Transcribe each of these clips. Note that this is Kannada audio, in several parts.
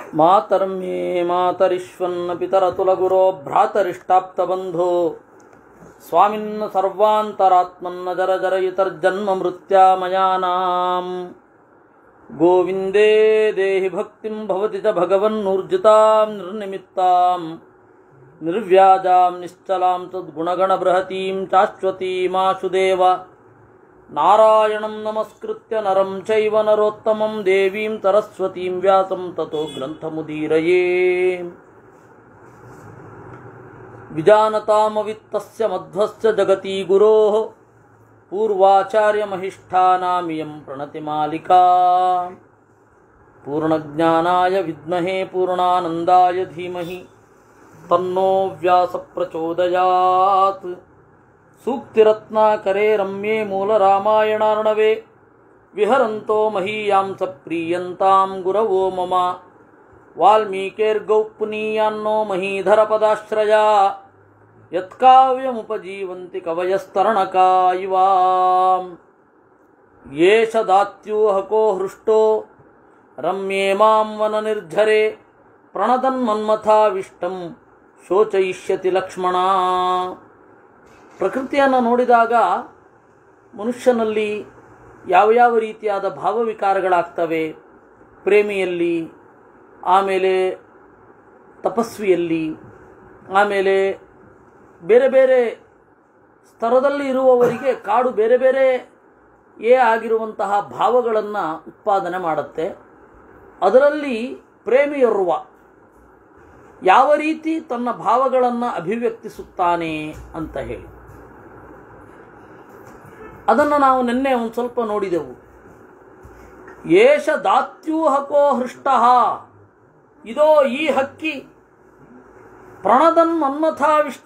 ಮಾತರ್ಮೇ ಮಾತರಿಶ್ವನ್ನ ಪಿತರತುಲಗುರೋ ಭ್ರಾತರಿಷ್ಟಾಪ್ತಬಂಧೋ ಸ್ವಾಮಿನ್ನ ಸರ್ವಾಂತರಾತ್ಮನ್ನ ಜರ ಜರಯಿತರ್ಜನ್ಮ ಮೃತ್ಯಾಮಯಾನಾಂ ಗೋವಿಂದೇ ದೇಹಿ ಭಕ್ತಿಂ ಭವತಿ ಚ ಭಗವನ್ನೂರ್ಜಿತಾಂ ನಿರ್ನಿಮಿತ್ತಾಂ ನಿರ್ವ್ಯಾಜಾಂ ನಿಶ್ಚಲಾಂ ತದ್ಗುಣಗಣಬೃಹತೀಂ ಚಾಶ್ವತೀಮಾಶುದೇವ ನಾರಾಯಣಂ ನಮಸ್ಕೃತ್ಯ ನರಂ ಚೈವ ನರೋತ್ತಮಂ ದೇವೀಂ ಸರಸ್ವತೀಂ ವ್ಯಾಸಂ ತಥೋ ಗ್ರಂಥಮುದೀರಯೇ ವಿಜಾನತಾಮವಿತ್ತಸ್ಯ ಮಧ್ವಸ್ಯ ಜಗತಿ ಗುರೋಃ ಪೂರ್ವಾಚಾರ್ಯಮಹಿಷ್ಠಾನಾಮಿಯಂ ಪ್ರಣತಿಮಾಲಿಕಾ ಪೂರ್ಣಜ್ಞಾನಾಯ ವಿದ್ಮಹೇ ಪೂರ್ಣಾನಂದಾಯ ಧೀಮಹಿ ತನ್ನೋ ವ್ಯಾಸ ಪ್ರಚೋದಯಾತ್ ಸೂಕ್ತಿರತ್ನಾಕರೇ ರಮ್ಯೆ ಮೂಲರಾಮಾಯಣಾರ್ಣವೆ ವಿಹರಂತೋ ಮಹೀಯಾಂಸ ಪ್ರೀಯಂತಾಂ ಗುರವೋ ಮಮ ವಾಲ್ಮೀಕೇರ್ಗೌಪುನೀಯಾನ್ನೋ ಮಹೀಧರ ಪದಾಶ್ರಯ ಯತ್ಕಾವ್ಯಮುಪಜೀವಂತಿ ಕವಯಸ್ತರಣಕಾ ಇವಾ ಯೇಷ ದಾತ್ಯೂಹಕೋ ಹೃಷ್ಟೋ ರಮ್ಯೇ ಮಾಂ ವನ ನಿರ್ಝರೆ ಪ್ರಣತನ್ಮನ್ಮಥಾವಿಷ್ಟಂ ಶೋಚಯಿಷ್ಯತಿ ಲಕ್ಷ್ಮಣ ಪ್ರಕೃತಿಯನ್ನು ನೋಡಿದಾಗ ಮನುಷ್ಯನಲ್ಲಿ ಯಾವ ಯಾವ ರೀತಿಯಾದ ಭಾವವಿಕಾರಗಳಾಗ್ತವೆ ಪ್ರೇಮಿಯಲ್ಲಿ ಆಮೇಲೆ ತಪಸ್ವಿಯಲ್ಲಿ ಆಮೇಲೆ ಬೇರೆ ಬೇರೆ ಸ್ತರದಲ್ಲಿ ಇರುವವರಿಗೆ ಕಾಡು ಬೇರೆ ಬೇರೆ ಏ ಆಗಿರುವಂತಹ ಭಾವಗಳನ್ನು ಉತ್ಪಾದನೆ ಮಾಡುತ್ತೆ ಅದರಲ್ಲಿ ಪ್ರೇಮಿಯೊರ್ವ ಯಾವ ರೀತಿ ತನ್ನ ಭಾವಗಳನ್ನು ಅಭಿವ್ಯಕ್ತಿಸುತ್ತಾನೆ ಅಂತ ಹೇಳಿ ಅದನ್ನು ನಾವು ನಿನ್ನೆ ಒಂದು ಸ್ವಲ್ಪ ನೋಡಿದೆವು ಏಷ ದಾತ್ಯೂಹಕೋ ಹೃಷ್ಟ ಇದೋ ಈ ಹಕ್ಕಿ ಪ್ರಣದನ್ ಮನ್ಮಥಾವಿಷ್ಟ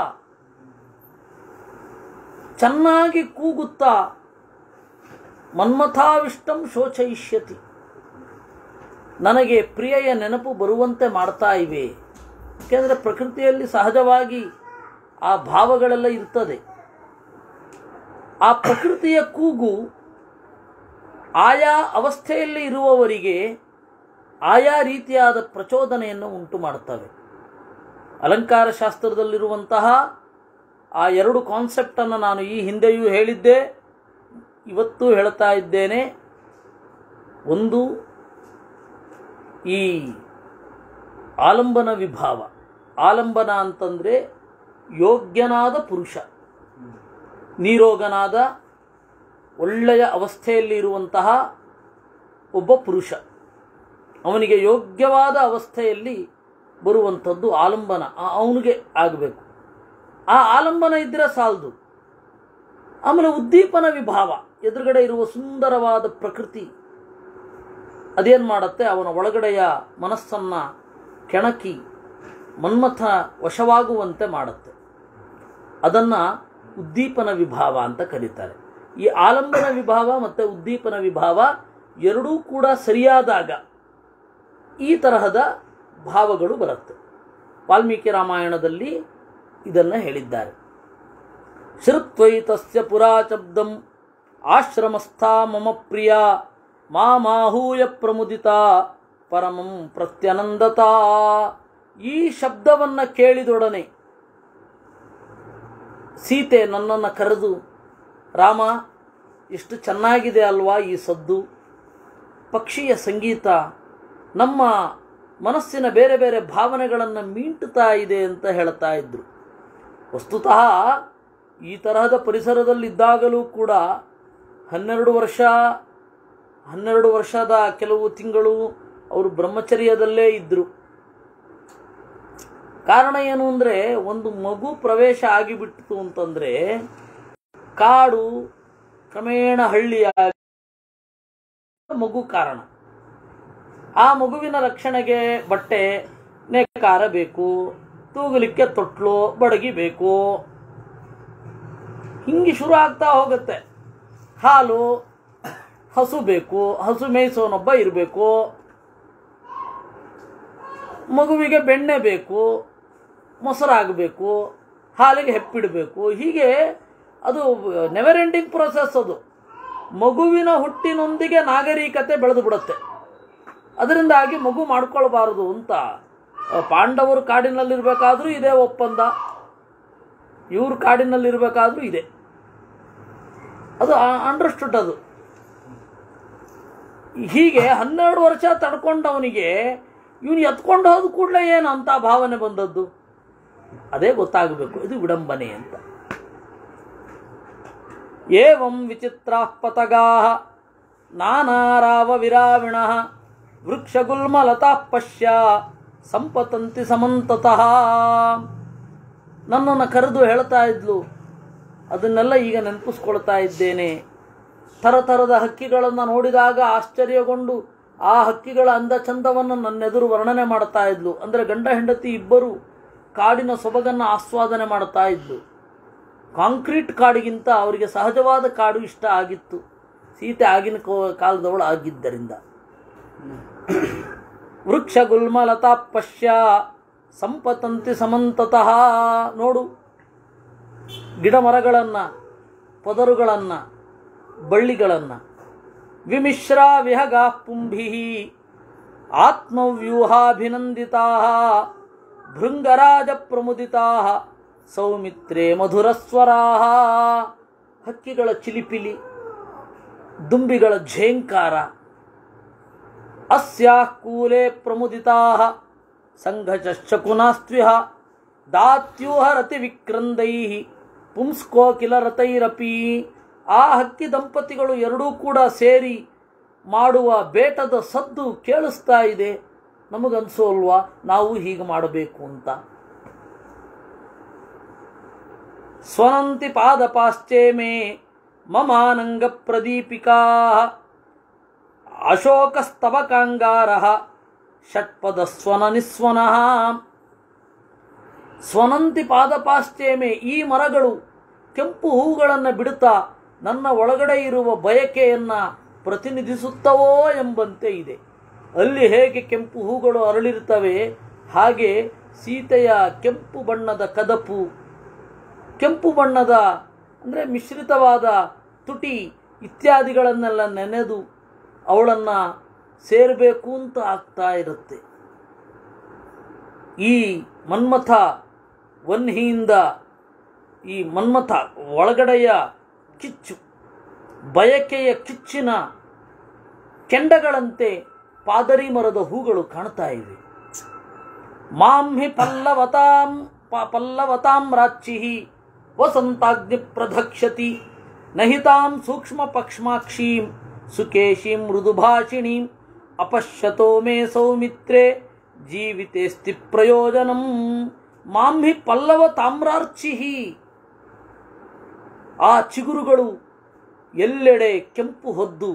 ಚೆನ್ನಾಗಿ ಕೂಗುತ್ತಾ ಮನ್ಮಥಾವಿಷ್ಟಂ ಶೋಚಯಿಷ್ಯತಿ ನನಗೆ ಪ್ರಿಯೆಯ ನೆನಪು ಬರುವಂತೆ ಮಾಡ್ತಾ ಇವೆ ಯಾಕೆಂದರೆ ಪ್ರಕೃತಿಯಲ್ಲಿ ಸಹಜವಾಗಿ ಆ ಭಾವಗಳೆಲ್ಲ ಇರ್ತದೆ ಆ ಪ್ರಕೃತಿಯ ಕೂಗು ಆಯಾ ಅವಸ್ಥೆಯಲ್ಲಿ ಇರುವವರಿಗೆ ಆಯಾ ರೀತಿಯಾದ ಪ್ರಚೋದನೆಯನ್ನು ಉಂಟು ಮಾಡುತ್ತವೆ ಅಲಂಕಾರ ಶಾಸ್ತ್ರದಲ್ಲಿರುವಂತಹ ಆ ಎರಡು ಕಾನ್ಸೆಪ್ಟನ್ನು ನಾನು ಈ ಹಿಂದೆಯೂ ಹೇಳಿದ್ದೆ ಇವತ್ತು ಹೇಳ್ತಾ ಇದ್ದೇನೆ ಒಂದು ಈ ಆಲಂಬನ ವಿಭಾವ ಆಲಂಬನ ಅಂತಂದರೆ ಯೋಗ್ಯನಾದ ಪುರುಷ ನೀರೋಗನಾದ ಒಳ್ಳೆಯ ಅವಸ್ಥೆಯಲ್ಲಿ ಇರುವಂತಹ ಒಬ್ಬ ಪುರುಷ ಅವನಿಗೆ ಯೋಗ್ಯವಾದ ಅವಸ್ಥೆಯಲ್ಲಿ ಬರುವಂಥದ್ದು ಆಲಂಬನ ಅವನಿಗೆ ಆಗಬೇಕು ಆ ಆಲಂಬನ ಇದ್ದರೆ ಸಾಲದು ಆಮೇಲೆ ಉದ್ದೀಪನ ವಿಭಾವ ಎದುರುಗಡೆ ಇರುವ ಸುಂದರವಾದ ಪ್ರಕೃತಿ ಅದೇನು ಮಾಡುತ್ತೆ ಅವನ ಒಳಗಡೆಯ ಮನಸ್ಸನ್ನು ಕೆಣಕಿ ಮನ್ಮಥ ವಶವಾಗುವಂತೆ ಮಾಡುತ್ತೆ ಅದನ್ನು ಉದ್ದೀಪನ ವಿಭಾವ ಅಂತ ಕರೀತಾರೆ ಈ ಆಲಂಬನ ವಿಭಾವ ಮತ್ತು ಉದ್ದೀಪನ ವಿಭಾವ ಎರಡೂ ಕೂಡ ಸರಿಯಾದಾಗ ಈ ತರಹದ ಭಾವಗಳು ಬರುತ್ತೆ ವಾಲ್ಮೀಕಿ ರಾಮಾಯಣದಲ್ಲಿ ಇದನ್ನು ಹೇಳಿದ್ದಾರೆ ಶ್ರುತ್ವೈತಸ್ಯ ಪುರಾಚಬ್ದಂ ಆಶ್ರಮಸ್ಥಾ ಮಮ ಪ್ರಿಯ ಮಾಮಾಹೂಯ ಪ್ರಮುದಿತ ಪರಮಂ ಪ್ರತ್ಯನಂದತಾ ಈ ಶಬ್ದವನ್ನು ಕೇಳಿದೊಡನೆ ಸೀತೆ ನನ್ನನ್ನು ಕರೆದು ರಾಮ ಎಷ್ಟು ಚೆನ್ನಾಗಿದೆ ಅಲ್ವಾ ಈ ಸದ್ದು ಪಕ್ಷಿಯ ಸಂಗೀತ ನಮ್ಮ ಮನಸ್ಸಿನ ಬೇರೆ ಬೇರೆ ಭಾವನೆಗಳನ್ನು ಮೀಂಟುತ್ತಾ ಇದೆ ಅಂತ ಹೇಳ್ತಾ ಇದ್ರು ವಸ್ತುತಃ ಈ ತರಹದ ಪರಿಸರದಲ್ಲಿದ್ದಾಗಲೂ ಕೂಡ ಹನ್ನೆರಡು ವರ್ಷ ಹನ್ನೆರಡು ವರ್ಷದ ಕೆಲವು ತಿಂಗಳು ಅವರು ಬ್ರಹ್ಮಚರ್ಯದಲ್ಲೇ ಇದ್ದರು ಕಾರಣ ಏನು ಅಂದರೆ ಒಂದು ಮಗು ಪ್ರವೇಶ ಆಗಿಬಿಟ್ಟಿತು ಅಂತಂದರೆ ಕಾಡು ಕ್ರಮೇಣ ಹಳ್ಳಿಯಾಗಿ ಮಗು ಕಾರಣ ಆ ಮಗುವಿನ ರಕ್ಷಣೆಗೆ ಬಟ್ಟೆ ನೇಕಾರ ಬೇಕು ತೂಗಲಿಕ್ಕೆ ತೊಟ್ಲು ಬಡಗಿ ಬೇಕು ಹಿಂಗೆ ಶುರು ಆಗ್ತಾ ಹೋಗುತ್ತೆ ಹಾಲು ಹಸು ಬೇಕು ಹಸು ಮೇಯಿಸೋನೊಬ್ಬ ಇರಬೇಕು ಮಗುವಿಗೆ ಬೆಣ್ಣೆ ಬೇಕು ಮೊಸರಾಗಬೇಕು ಹಾಲಿಗೆ ಹೆಪ್ಪಿಡಬೇಕು ಹೀಗೆ ಅದು ನೆವರ್ ಎಂಡಿಂಗ್ ಪ್ರೊಸೆಸ್ ಅದು ಮಗುವಿನ ಹುಟ್ಟಿನೊಂದಿಗೆ ನಾಗರಿಕತೆ ಬೆಳೆದು ಬಿಡುತ್ತೆ ಅದರಿಂದಾಗಿ ಮಗು ಮಾಡ್ಕೊಳ್ಬಾರದು ಅಂತ ಆ, ಪಾಂಡವರು ಕಾಡಿನಲ್ಲಿರ್ಬೇಕಾದ್ರೂ ಇದೇ ಒಪ್ಪಂದ ಇವರು ಕಾಡಿನಲ್ಲಿರ್ಬೇಕಾದ್ರೂ ಇದೆ ಅದು ಅಂಡರ್ಸ್ಟುಡ್ ಅದು ಹೀಗೆ ಹನ್ನೆರಡು ವರ್ಷ ತಡ್ಕೊಂಡವನಿಗೆ ಇವನು ಎತ್ಕೊಂಡು ಹೋದ ಕೂಡಲೇ ಏನು ಅಂತ ಭಾವನೆ ಬಂದದ್ದು ಅದೇ ಗೊತ್ತಾಗಬೇಕು ಇದು ವಿಡಂಬನೆ ಅಂತ ಏವಂ ವಿಚಿತ್ರ ಪತಗಾ ನಾನಾರಾವ ವಿರಾವಿಣ ವೃಕ್ಷಗುಲ್ಮಲತಾ ಪಶ್ಯ ಸಂಪತಂತಿ ಸಮಂತತಃ ನನ್ನನ್ನು ಕರೆದು ಹೇಳ್ತಾ ಇದ್ಲು ಅದನ್ನೆಲ್ಲ ಈಗ ನೆನಪಿಸ್ಕೊಳ್ತಾ ಇದ್ದೇನೆ ಥರಥರದ ಹಕ್ಕಿಗಳನ್ನು ನೋಡಿದಾಗ ಆಶ್ಚರ್ಯಗೊಂಡು ಆ ಹಕ್ಕಿಗಳ ಅಂದ ಚಂದವನ್ನು ನನ್ನೆದುರು ವರ್ಣನೆ ಮಾಡ್ತಾ ಇದ್ಲು ಅಂದರೆ ಗಂಡ ಹೆಂಡತಿ ಇಬ್ಬರು ಕಾಡಿನ ಸೊಬಗನ್ನು ಆಸ್ವಾದನೆ ಮಾಡ್ತಾ ಇದ್ಲು ಕಾಂಕ್ರೀಟ್ ಕಾಡಿಗಿಂತ ಅವರಿಗೆ ಸಹಜವಾದ ಕಾಡು ಇಷ್ಟ ಆಗಿತ್ತು ಸೀತೆ ಆಗಿನ ಕೋ- ಕಾಲದವಳು ಆಗಿದ್ದರಿಂದ ವೃಕ್ಷ ಗುಲ್ಮಲತಾ ಪಶ್ಯ ಸಂಪತಂತಿ ಸಮಂತತಃ ನೋಡು ಗಿಡ ಮರಗಳನ್ನು ಪೊದರುಗಳನ್ನು ಬಳ್ಳಿಗಳನ್ನು ವಿಮಿಶ್ರ ವಿಹಗಾ ಪುಂಭಿ ಆತ್ಮವ್ಯೂಹಾಭಿನಂದಿತಾ ಭೃಂಗರಾಜ ಪ್ರಮುದಿತಾ ಸೌಮಿತ್ರೇ ಮಧುರಸ್ವರಾ ಹಕ್ಕಿಗಳ ಚಿಲಿಪಿಲಿ ದುಂಬಿಗಳ ಝೇಂಕಾರ ಅಸ್ಯಾಃ ಕೂಲೆ ಪ್ರಮುದಿತಾಃ ಸಂಘಚಶಕುನಾಸ್ತ್ವಿಹ ದಾತ್ಯೂಹರತಿ ವಿಕ್ರಂದೈಃ ಪುಂಸ್ಕೋಕಿಲ ರತೈರಪಿ ಆ ಹಕ್ಕಿ ದಂಪತಿಗಳು ಎರಡೂ ಕೂಡ ಸೇರಿ ಮಾಡುವ ಬೇಟದ ಸದ್ದು ಕೇಳಿಸ್ತಾ ಇದೆ ನಮಗನ್ಸೋಲ್ವಾ ನಾವು ಹೀಗೆ ಮಾಡಬೇಕು ಅಂತ ಸ್ವನಂತಿ ಪಾದಪಾಶ್ಚೇ ಮೇ ಮಮಾನಂಗ ಪ್ರದೀಪಿಕಾ ಅಶೋಕಸ್ತವಕಾಂಗಾರ ಷಟ್ಪದ ಸ್ವನ ನಿಸ್ವನಃ ಸ್ವನಂತಿ ಪಾದಪಾಶ್ಚೇಮೆ ಈ ಮರಗಳು ಕೆಂಪು ಹೂಗಳನ್ನು ಬಿಡುತ್ತಾ ನನ್ನ ಒಳಗಡೆ ಇರುವ ಬಯಕೆಯನ್ನು ಪ್ರತಿನಿಧಿಸುತ್ತವೋ ಎಂಬಂತೆ ಇದೆ ಅಲ್ಲಿ ಹೇಗೆ ಕೆಂಪು ಹೂಗಳು ಅರಳಿರ್ತವೆ ಹಾಗೆ ಸೀತೆಯ ಕೆಂಪು ಬಣ್ಣದ ಕದಪು ಕೆಂಪು ಬಣ್ಣದ ಅಂದರೆ ಮಿಶ್ರಿತವಾದ ತುಟಿ ಇತ್ಯಾದಿಗಳನ್ನೆಲ್ಲ ನೆನೆದು ಅವಳನ್ನು ಸೇರಬೇಕು ಅಂತ ಆಗ್ತಾ ಇರುತ್ತೆ ಈ ಮನ್ಮಥ ವನ್ಹಿಯಿಂದ ಈ ಮನ್ಮಥ ಒಳಗಡೆಯ ಕಿಚ್ಚು ಬಯಕೆಯ ಕಿಚ್ಚಿನ ಕೆಂಡಗಳಂತೆ ಪಾದರಿ ಮರದ ಹೂಗಳು ಕಾಣ್ತಾ ಇವೆ ಮಾಂ ಹಿ ಪಲ್ಲವತಾಂ ಪ- ಪಲ್ಲವತಾಂ ರಾಚಿ ವಸಂತಾಗ್ನಿ ಪ್ರಧಕ್ಷತಿ ನಹಿತಾಂ ಸೂಕ್ಷ್ಮ ಪಕ್ಷ್ಮಾಕ್ಷೀಂ ಸುಕೇಶೀಂ ಮೃದುಭಾಷಿಣೀಂ ಅಪಶ್ಯತೋ ಮೇ ಸೌಮಿತ್ರೇ ಜೀವಿತೇಸ್ತಿ ಪ್ರಯೋಜನಂ ಮಾಂ ಹಿ ಪಲ್ಲವ ತಾಮ್ರಾರ್ಚಿಹಿ ಆ ಚಿಗುರುಗಳು ಎಲ್ಲೆಡೆ ಕೆಂಪು ಹೊದ್ದು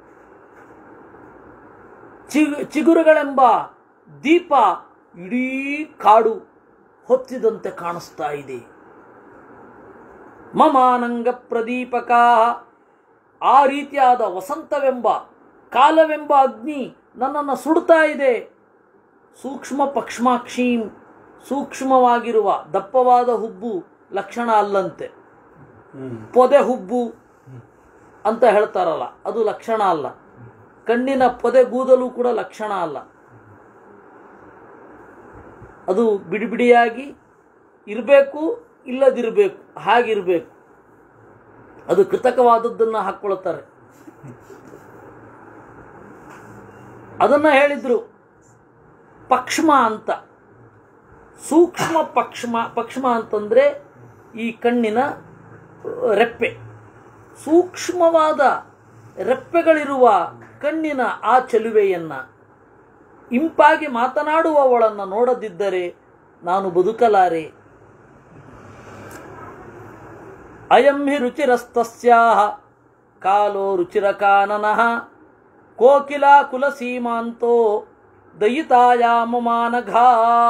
ಚಿಗು ಚಿಗುರುಗಳೆಂಬ ದೀಪ ಇಡೀ ಕಾಡು ಹೊತ್ತಿದಂತೆ ಕಾಣಿಸ್ತಾ ಇದೆ ಮಮಾನಂಗ ಪ್ರದೀಪಕ ಆ ರೀತಿಯಾದ ವಸಂತವೆಂಬ ಕಾಲವೆಂಬ ಅಗ್ನಿ ನನ್ನನ್ನು ಸುಡ್ತಾ ಇದೆ ಸೂಕ್ಷ್ಮ ಪಕ್ಷ್ಮಾಕ್ಷೀಂ ಸೂಕ್ಷ್ಮವಾಗಿರುವ ದಪ್ಪವಾದ ಹುಬ್ಬು ಲಕ್ಷಣ ಅಲ್ಲಂತೆ ಪೊದೆ ಹುಬ್ಬು ಅಂತ ಹೇಳ್ತಾರಲ್ಲ ಅದು ಲಕ್ಷಣ ಅಲ್ಲ ಕಣ್ಣಿನ ಪೊದೆ ಗೂದಲು ಕೂಡ ಲಕ್ಷಣ ಅಲ್ಲ ಅದು ಬಿಡಿ ಬಿಡಿಯಾಗಿ ಇರಬೇಕು ಇಲ್ಲದಿರಬೇಕು ಹಾಗಿರಬೇಕು ಅದು ಕೃತಕವಾದದ್ದನ್ನು ಹಾಕ್ಕೊಳ್ತಾರೆ ಅದನ್ನು ಹೇಳಿದ್ರು ಪಕ್ಷ್ಮ ಅಂತ ಸೂಕ್ಷ್ಮ ಪಕ್ಷ್ಮ ಪಕ್ಷ್ಮ ಅಂತಂದರೆ ಈ ಕಣ್ಣಿನ ಅಹ್, ರೆಪ್ಪೆ ಸೂಕ್ಷ್ಮವಾದ ರೆಪ್ಪೆಗಳಿರುವ ಕಣ್ಣಿನ ಆ ಚೆಲುವೆಯನ್ನು ಇಂಪಾಗಿ ಮಾತನಾಡುವವಳನ್ನು ನೋಡದಿದ್ದರೆ ನಾನು ಬದುಕಲಾರೆ ಅಯಂ ಹಿ ರುಚಿರಸ್ತಸ್ಯಾಹ ಕಾಲೋ ರುಚಿರಕಾನನಃ ಕೋಕಿಲಾ ಕುಲಸೀಮಾಂತೋ ದಯಿತಾಯಾಮ ಮಾನಘಾ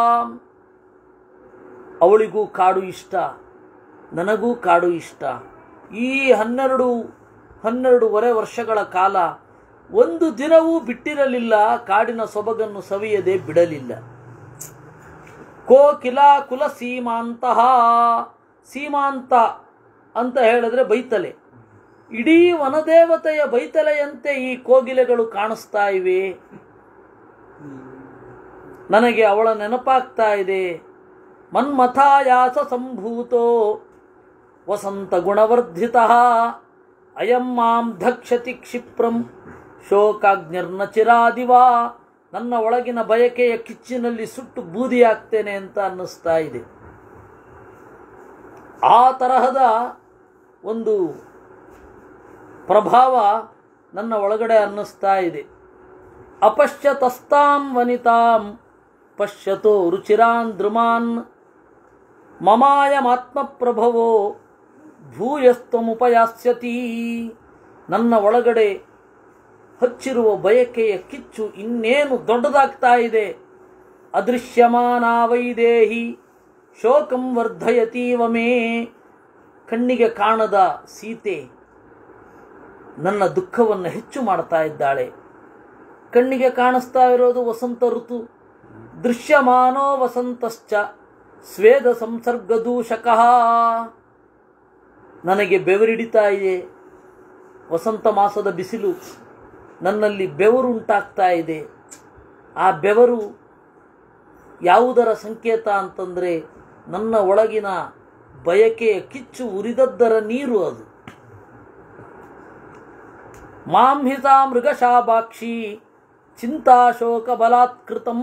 ಅವಳಿಗೂ ಕಾಡು ಇಷ್ಟ ನನಗೂ ಕಾಡು ಇಷ್ಟ ಈ ಹನ್ನೆರಡು ಹನ್ನೆರಡೂವರೆ ವರ್ಷಗಳ ಕಾಲ ಒಂದು ದಿನವೂ ಬಿಟ್ಟಿರಲಿಲ್ಲ ಕಾಡಿನ ಸೊಬಗನ್ನು ಸವಿಯದೆ ಬಿಡಲಿಲ್ಲ ಕೋಕಿಲಾ ಕುಲ ಸೀಮಾಂತಹ ಸೀಮಾಂತ ಅಂತ ಹೇಳಿದ್ರೆ ಬೈತಲೆ ಇಡೀ ವನದೇವತೆಯ ಬೈತಲೆಯಂತೆ ಈ ಕೋಗಿಲೆಗಳು ಕಾಣಿಸ್ತಾ ಇವೆ ನನಗೆ ಅವಳ ನೆನಪಾಗ್ತಾ ಇದೆ ಮನ್ಮಥಾಯಾಸ ಸಂಭೂತೋ ವಸಂತ ಗುಣವರ್ಧಿತ ಅಯಂ ಮಾಂ ಧಕ್ಷತಿ ಕ್ಷಿಪ್ರಂ ಶೋಕಾಗ್ನಿರ್ನ ಚಿರಾದಿವಾ ನನ್ನ ಒಳಗಿನ ಬಯಕೆಯ ಕಿಚ್ಚಿನಲ್ಲಿ ಸುಟ್ಟು ಬೂದಿಯಾಗ್ತೇನೆ ಅಂತ ಅನ್ನಿಸ್ತಾ ಇದೆ ಆ ತರಹದ ಒಂದು ಪ್ರಭಾವ ನನ್ನ ಒಳಗಡೆ ಅನ್ನಿಸ್ತಾ ಇದೆ ಅಪಶ್ಯತಸ್ತಾಂ ವನಿತಾಂ ಪಶ್ಯತೋ ರುಚಿರಾನ್ ದ್ರುಮಾನ್ ಮಮಾಯಮಾತ್ಮಪ್ರಭವೋ ಭೂಯಸ್ತ್ವಮುಪಯಾಸ್ಯತಿ ನನ್ನ ಒಳಗಡೆ ಹಚ್ಚಿರುವ ಬಯಕೆಯ ಕಿಚ್ಚು ಇನ್ನೇನು ದೊಡ್ಡದಾಗ್ತಾ ಇದೆ ಅದೃಶ್ಯಮಾನ ವೈದೇಹಿ ಶೋಕಂ ವರ್ಧಯತೀವ ಮೇ ಕಣ್ಣಿಗೆ ಕಾಣದ ಸೀತೆ ನನ್ನ ದುಃಖವನ್ನು ಹೆಚ್ಚು ಮಾಡ್ತಾ ಇದ್ದಾಳೆ ಕಣ್ಣಿಗೆ ಕಾಣಿಸ್ತಾ ಇರೋದು ವಸಂತ ಋತು ದೃಶ್ಯಮಾನೋ ವಸಂತಶ್ಚ ಸ್ವೇದ ಸಂಸರ್ಗದೂಷಕ ನನಗೆ ಬೆವರಿಡಿತಾ ಇದೆ ವಸಂತ ಮಾಸದ ಬಿಸಿಲು ನನ್ನಲ್ಲಿ ಬೆವರು ಉಂಟಾಗ್ತಾ ಇದೆ ಆ ಬೆವರು ಯಾವುದರ ಸಂಕೇತ ಅಂತಂದರೆ ನನ್ನ ಒಳಗಿನ ಬಯಕೆಯ ಕಿಚ್ಚು ಉರಿದದ್ದರ ನೀರು ಅದು ಮಾಂಹಿತ ಮೃಗಶಾಭಾಕ್ಷಿ ಚಿಂತಾಶೋಕ ಬಲಾತ್ಕೃತಂ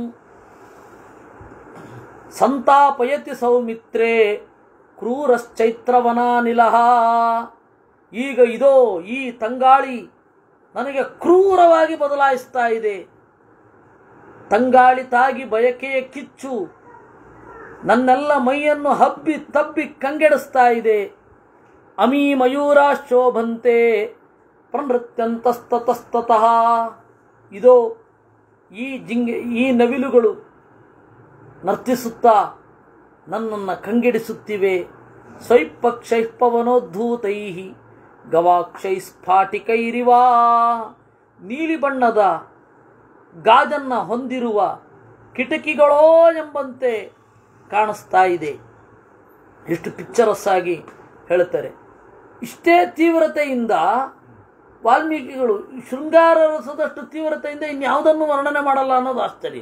ಸಂತಾಪಯತಿ ಸೌಮಿತ್ರೇ ಕ್ರೂರಶ್ಚೈತ್ರವನಾನಿಲಹ ಈಗ ಇದೋ ಈ ತಂಗಾಳಿ ನನಗೆ ಕ್ರೂರವಾಗಿ ಬದಲಾಯಿಸ್ತಾ ಇದೆ ತಂಗಾಳಿ ತಾಗಿ ಬಯಕೆಯ ಕಿಚ್ಚು ನನ್ನೆಲ್ಲ ಮೈಯನ್ನು ಹಬ್ಬಿ ತಬ್ಬಿ ಕಂಗೆಡಿಸ್ತಾ ಇದೆ ಅಮೀ ಮಯೂರ ಶೋಭಂತೆ ಪ್ರನೃತ್ಯಂತಸ್ತತಸ್ತತಃ ಇದೋ ಈ ಜಿಂಗೆ ಈ ನವಿಲುಗಳು ನರ್ತಿಸುತ್ತಾ ನನ್ನನ್ನು ಕಂಗೆಡಿಸುತ್ತಿವೆ ಸ್ವೈಪಕ್ಷೈಪವನೋದ್ಧೂತೈ ಗವಾಕ್ಷೈ ಸ್ಫಾಟಿಕೈರಿವಾ ನೀಲಿ ಬಣ್ಣದ ಗಾಜನ್ನ ಹೊಂದಿರುವ ಕಿಟಕಿಗಳೋ ಎಂಬಂತೆ ಕಾಣಿಸ್ತಾ ಇದೆ ಎಷ್ಟು ಪಿಕ್ಚರಸ್ ಆಗಿ ಹೇಳುತ್ತಾರೆ ಇಷ್ಟೇ ತೀವ್ರತೆಯಿಂದ ವಾಲ್ಮೀಕಿಗಳು ಈ ಶೃಂಗಾರ ರಸದಷ್ಟು ತೀವ್ರತೆಯಿಂದ ಇನ್ಯಾವುದನ್ನು ವರ್ಣನೆ ಮಾಡಲ್ಲ ಅನ್ನೋದು ಆಶ್ಚರ್ಯ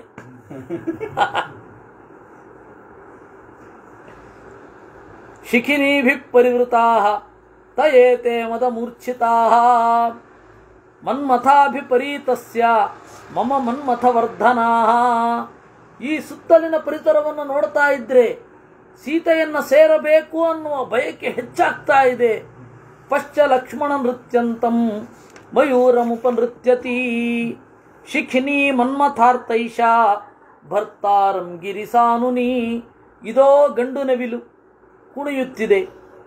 ಶಿಖಿನೀಭಿ ಪರಿವೃತಾ ತಯೇತೆ ಮದ ಮೂರ್ಛಿತಾ ಮನ್ಮಥಾಭಿಪರೀತಸ್ಯ ಮಮ ಮನ್ಮಥವರ್ಧನಾ ಈ ಸುತ್ತಲಿನ ಪರಿಸರವನ್ನು ನೋಡ್ತಾ ಇದ್ರೆ ಸೀತೆಯನ್ನ ಸೇರಬೇಕು ಅನ್ನುವ ಬಯಕೆ ಹೆಚ್ಚಾಗ್ತಾ ಇದೆ ಪಶ್ಚ ಲಕ್ಷ್ಮಣ ನೃತ್ಯಂತಂ ಮಯೂರಮುಪನೃತ್ಯತಿ ಶಿಖಿನಿ ಮನ್ಮಥಾರ್ತೈಷ ಭರ್ತಾರಂ ಗಿರಿಸಾನುನಿ ಇದೋ ಗಂಡು ನವಿಲು ಕುಣಿಯುತ್ತಿದೆ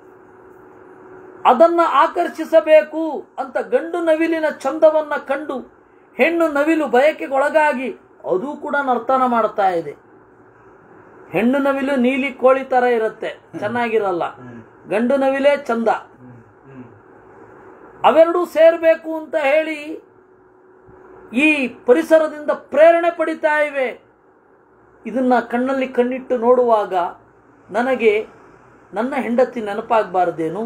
ಅದನ್ನ ಆಕರ್ಷಿಸಬೇಕು ಅಂತ ಗಂಡು ನವಿಲಿನ ಚಂದವನ್ನ ಕಂಡು ಹೆಣ್ಣು ನವಿಲು ಬಯಕೆಗೊಳಗಾಗಿ ಅದು ಕೂಡ ನರ್ತನ ಮಾಡ್ತಾ ಇದೆ ಹೆಣ್ಣು ನವಿಲು ನೀಲಿ ಕೋಳಿ ತರ ಇರುತ್ತೆ ಚೆನ್ನಾಗಿರಲ್ಲ ಗಂಡು ನವಿಲೇ ಚಂದ ಅವೆರಡೂ ಸೇರಬೇಕು ಅಂತ ಹೇಳಿ ಈ ಪರಿಸರದಿಂದ ಪ್ರೇರಣೆ ಪಡಿತಾ ಇವೆ ಇದನ್ನ ಕಣ್ಣಲ್ಲಿ ಕಣ್ಣಿಟ್ಟು ನೋಡುವಾಗ ನನಗೆ ನನ್ನ ಹೆಂಡತಿ ನೆನಪಾಗಬಾರ್ದೇನು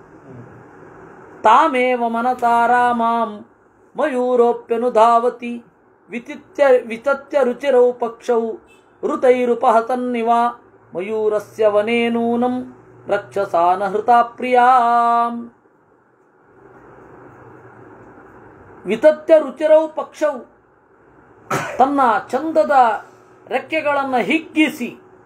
ತಾಮೇವ ಮನತಾರಾಮಾಂ ಮಯೂರೋಪ್ಯನು ಧಾವತಿ ವಿಚಿತ್ಯ ವಿತತ್ಯ ರುಚಿರೌ ಪಕ್ಷೌ ಋತೈರುಪಹತನ್ನಿವ ಮಯೂರಸ್ಯ ವನೇ ನೂನಂ ರಕ್ಷಸಾನ ಹೃತಾ ಪ್ರಿಯಾಂ ವಿತತ್ಯ ರುಚಿರೌ ಪಕ್ಷವು ತನ್ನ ಚಂದದ ರೆಕ್ಕೆಗಳನ್ನು ಹಿಗ್ಗಿಸಿ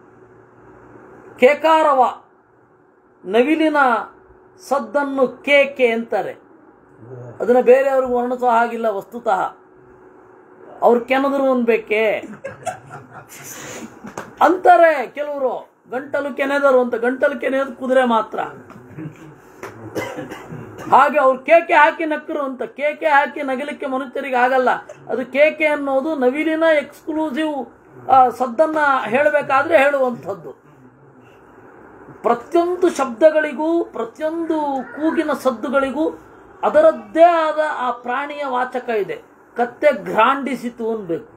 ಕೇಕಾರವ ನವಿಲಿನ ಸದ್ದನ್ನು ಕೇಕೆ ಅಂತಾರೆ ಅದನ್ನು ಬೇರೆಯವ್ರಿಗೆ ವರ್ಣಿಸೋ ಹಾಗಿಲ್ಲ ವಸ್ತುತಃ ಅವ್ರು ಕೆನದ್ರು ಅನ್ಬೇಕೆ ಅಂತಾರೆ ಕೆಲವರು ಗಂಟಲು ಕೆನೆದರು ಅಂತ ಗಂಟಲು ಕೆನೆಯೋದು ಕುದುರೆ ಮಾತ್ರ ಹಾಗೆ ಅವ್ರು ಕೇಕೆ ಹಾಕಿ ನಕ್ಕರು ಅಂತ ಕೇಕೆ ಹಾಕಿ ನಗಲಿಕ್ಕೆ ಮನುಷ್ಯರಿಗೆ ಆಗಲ್ಲ ಅದು ಕೇಕೆ ಅನ್ನೋದು ನವಿಲಿನ ಎಕ್ಸ್ಕ್ಲೂಸಿವ್ ಸದ್ದನ್ನ ಹೇಳಬೇಕಾದ್ರೆ ಹೇಳುವಂಥದ್ದು ಪ್ರತಿಯೊಂದು ಶಬ್ದಗಳಿಗೂ ಪ್ರತಿಯೊಂದು ಕೂಗಿನ ಸದ್ದುಗಳಿಗೂ ಅದರದ್ದೇ ಆದ ಆ ಪ್ರಾಣಿಯ ವಾಚಕ ಇದೆ ಕತ್ತೆ ಘ್ರಾಂಡಿಸಿತು ಅನ್ಬೇಕು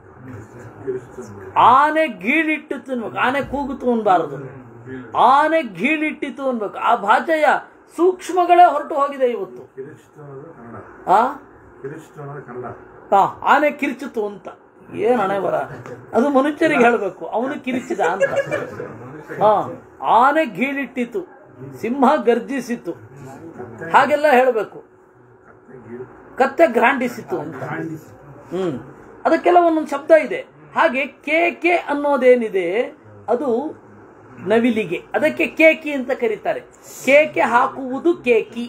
ಆನೆ ಗೀಳಿಟ್ಟಿತ್ತು ಅನ್ಬೇಕು ಆನೆ ಕೂಗುತು ಅನ್ಬಾರದು ಆನೆ ಗೀಳಿಟ್ಟಿತು ಅನ್ಬೇಕು ಆ ಭಾಷೆಯ ಸೂಕ್ಷ್ಮಗಳೇ ಹೊರಟು ಹೋಗಿದೆ ಇವತ್ತು ಕಿರಿಚಿತು ಅನ್ನೋದು ಕನ್ನಡ ಆ ಕಿರಿಚಿತು ಅನ್ನೋದು ಕನ್ನಡ ಆ, ಆನೆ ಕಿರ್ಚಿತು ಅಂತ ಏನ್ ಹಣೆ ಬರ ಅದು ಮನುಷ್ಯರಿಗೆ ಹೇಳಬೇಕು ಅವನು ಕಿರಿಚಿದ ಅಂತ ಹಾ ಆನೆ ಗೀಳಿಟ್ಟಿತು ಸಿಂಹ ಗರ್ಜಿಸಿತು ಹಾಗೆಲ್ಲ ಹೇಳಬೇಕು ಕತ್ತೆ ಗ್ರಾಂಡಿಸಿತು ಅಂತ ಹ್ಮ್ ಅದಕ್ಕೆಲ್ಲ ಒಂದೊಂದು ಶಬ್ದ ಇದೆ ಹಾಗೆ ಕೇಕೆ ಅನ್ನೋದೇನಿದೆ ಅದು ನವಿಲಿಗೆ ಅದಕ್ಕೆ ಕೇಕಿ ಅಂತ ಕರೀತಾರೆ ಕೇಕೆ ಹಾಕುವುದು ಕೇಕಿ